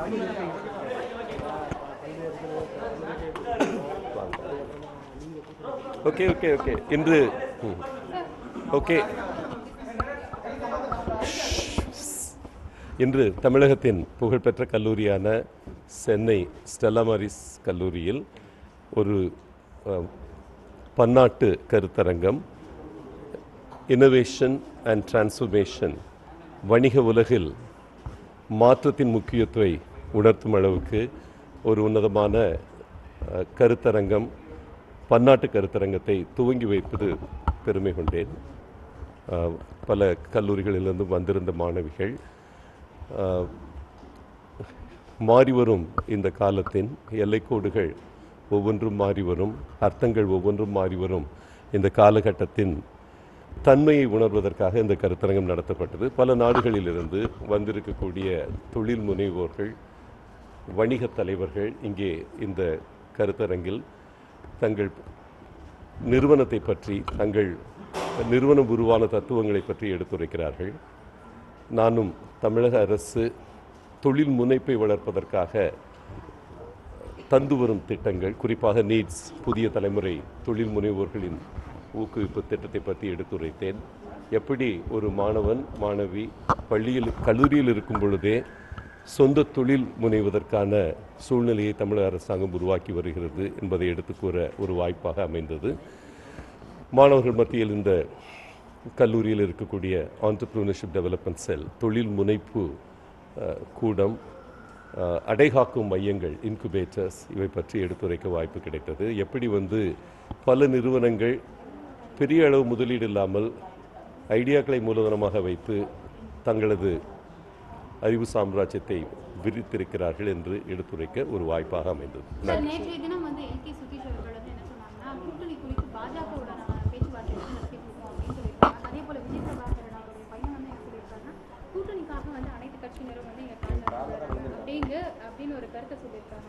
Okay okay okay இன்று ம். Okay இன்று தமிழகத்தின் புகழ்பெற்ற கல்லூரியான சென்னை ஸ்டெல்லா மாரிஸ் கல்லூரியில் ஒரு அஹ், பன்னாட்டு கருத்தரங்கம் இன்னோவேஷன் அண்ட் டிரான்ஸ்ஃபர்மேஷன் வணிக உலகில் மாற்றத்தின் முக்கியத்துவை உணர்த்தும் அளவுக்கு ஒரு உன்னதமான அஹ், கருத்தரங்கம் பன்னாட்டு கருத்தரங்கத்தை துவங்கி வைப்பது பெருமை கொண்டேன் அஹ், பல கல்லூரிகளிலிருந்து வந்திருந்த மாணவிகள் அஹ், மாறிவரும் இந்த காலத்தின் எல்லைக்கோடுகள் ஒவ்வொன்றும் மாறி வரும் அர்த்தங்கள் ஒவ்வொன்றும் மாறி வரும் இந்த காலகட்டத்தின் தன்மையை உணர்வதற்காக இந்த கருத்தரங்கம் நடத்தப்பட்டது பல நாடுகளிலிருந்து வந்திருக்கக்கூடிய தொழில் முனைவோர்கள் வணிகத் தலைவர்கள் இங்கே இந்த கருத்தரங்கில் தங்கள் நிறுவனத்தை பற்றி தங்கள் நிறுவனம் உருவான தத்துவங்களை பற்றி எடுத்துரைக்கிறார்கள் நானும் தமிழக அரசு தொழில் முனைப்பை வளர்ப்பதற்காக தந்து வரும் திட்டங்கள் குறிப்பாக நீட்ஸ் புதிய தலைமுறை தொழில் முனைவோர்களின் ஊக்குவிப்பு திட்டத்தை பற்றி எடுத்துரைத்தேன் எப்படி ஒரு மாணவன் மாணவி பள்ளியில் கல்லூரியில் இருக்கும் பொழுதே சொந்த தொழில் முனைவதற்கான சூழ்நிலையை தமிழக அரசாங்கம் உருவாக்கி வருகிறது என்பதை எடுத்துக் கூற ஒரு வாய்ப்பாக அமைந்தது மாணவர்கள் மத்தியில் இந்த கல்லூரியில் இருக்கக்கூடிய ஆண்டர்பிரினர்ஷிப் டெவலப்மெண்ட் செல் தொழில் முனைப்பு அஹ், கூடம் அஹ், அடைகாக்கும் மையங்கள் இன்குபேட்டர்ஸ் இவை பற்றி எடுத்துரைக்க வாய்ப்பு கிடைத்தது எப்படி வந்து பல நிறுவனங்கள் பெரிய அளவு முதலீடு இல்லாமல் ஐடியாக்களை மூலதனமாக வைத்து தங்களது அறிவு சாம்ராஜ்யத்தை விரித்திருக்கிறார்கள் என்று எடுத்துரைக்க ஒரு வாய்ப்பாக அமைந்தது சார் நேற்றைய தினம் வந்து எல் கே சுதீஷ் அவர்கள் வந்து என்ன சொன்னாங்கன்னா கூட்டணி குறித்து பாஜகவுடன் பேச்சுவார்த்தை வந்து நடத்திட்டு இருக்கோம் அப்படின்னு சொல்லியிருக்காங்க அதே போல விஜய் பிரபாகரன் அவருடைய பையன் வந்து என்ன சொல்லியிருக்காங்கன்னா கூட்டணிக்காக வந்து அனைத்து கட்சியினரும் வந்து இங்க கலந்து அப்படிங்க அப்படின்னு ஒரு கருத்தை சொல்லியிருக்காங்க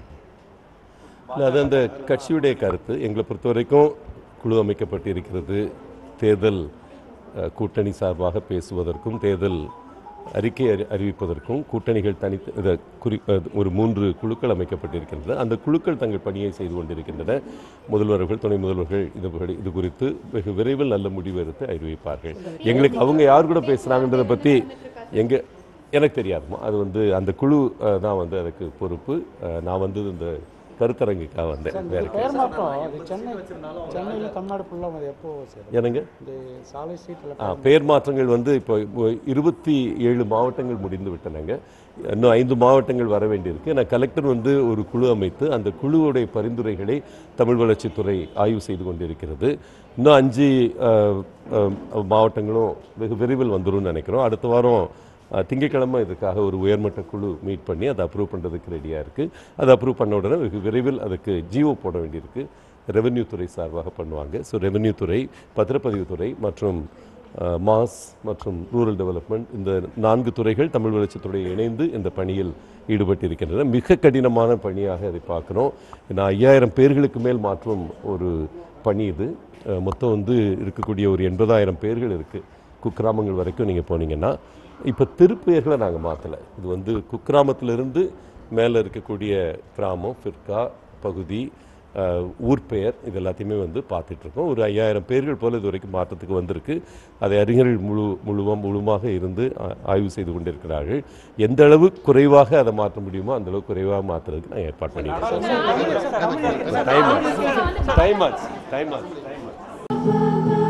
இல்ல, அது அந்த கட்சியுடைய கருத்து எங்களை பொறுத்த வரைக்கும் குழு அமைக்கப்பட்டிருக்கிறது தேர்தல் அஹ், கூட்டணி சார்பாக பேசுவதற்கும் தேர்தல் அறிக்கை அறி- அறிவிப்பதற்கும் கூட்டணிகள் தனித்து இத குறி அஹ், ஒரு மூன்று குழுக்கள் அமைக்கப்பட்டிருக்கின்றன அந்த குழுக்கள் தங்கள் பணியை செய்து கொண்டிருக்கின்றன முதல்வர்கள் துணை முதல்வர்கள் இது படி- இது குறித்து வெகு விரைவில் நல்ல முடிவு எடுத்து அறிவிப்பார்கள் எங்களுக்கு அவங்க யார் கூட பேசுகிறாங்கன்றதை பற்றி எங்க எனக்கு தெரியாதுமா அது வந்து அந்த குழு அஹ், தான் வந்து அதுக்கு பொறுப்பு அஹ், நான் வந்து இந்த கருத்தரங்குக்காக வந்தேன் வேற பெயர் மாற்றம் அது சென்னை சென்னையில் தமிழ்நாடு ஃபுல்லாக அது எப்போ சார் என்னங்க இந்த சாலை ஸ்ட்ரீட்டில் ஆ, பெயர் மாற்றங்கள் வந்து இப்போ இருபத்தி ஏழு மாவட்டங்கள் முடிந்து விட்டனங்க இன்னும் ஐந்து மாவட்டங்கள் வர வேண்டியிருக்கு நான் கலெக்டர் வந்து ஒரு குழு அமைத்து அந்த குழுவுடைய பரிந்துரைகளை தமிழ் வளர்ச்சித்துறை ஆய்வு செய்து கொண்டிருக்கிறது இன்னும் அஞ்சு ஆ, ஆ, மாவட்டங்களும் வெகு விரைவில் வந்துரும்னு நினைக்கிறோம் அடுத்த வாரம் ஆ, திங்கட்கிழமை இதுக்காக ஒரு உயர்மட்ட குழு மீட் பண்ணி அதை அப்ரூவ் பண்ணுறதுக்கு ரெடியாக இருக்குது அதை அப்ரூவ் பண்ண உடனே வெகு விரைவில் அதுக்கு ஜிஓ போட வேண்டியிருக்கு ரெவென்யூ துறை சார்பாக பண்ணுவாங்க ஸோ ரெவென்யூ துறை பத்திரப்பதிவு துறை மற்றும் அஹ், மாஸ் மற்றும் ரூரல் டெவலப்மெண்ட் இந்த நான்கு துறைகள் தமிழ் வளர்ச்சித்துறை இணைந்து இந்த பணியில் ஈடுபட்டிருக்கின்றன மிக கடினமான பணியாக அதை பார்க்குறோம் நான் ஐயாயிரம் பேர்களுக்கு மேல் மாற்றும் ஒரு பணி இது அஹ், மொத்தம் வந்து இருக்கக்கூடிய ஒரு எண்பதாயிரம் பேர்கள் இருக்குது குக்கிராமங்கள் வரைக்கும் நீங்கள் போனீங்கன்னா இப்போ திருப்பெயர்களை நாங்கள் மாற்றலை இது வந்து குக்கிராமத்திலிருந்து மேலே இருக்கக்கூடிய கிராமம் ஃபிர்கா பகுதி அஹ், ஊர் பெயர் இது எல்லாத்தையுமே வந்து பார்த்துட்டு இருக்கோம் ஒரு ஐயாயிரம் பேர்கள் போல இது வரைக்கும் மாற்றத்துக்கு வந்திருக்கு அதை அறிஞர்கள் முழு முழுவம் முழுமாக இருந்து ஆ- ஆய்வு செய்து கொண்டிருக்கிறார்கள் எந்த அளவு குறைவாக அதை மாற்ற முடியுமோ அந்த அளவு குறைவாக மாற்றுறதுக்கு நான் ஏற்பாடு பண்ணியிருக்கேன் டைம் ஆச்சு டைம் ஆச்சு டைம் ஆச்சு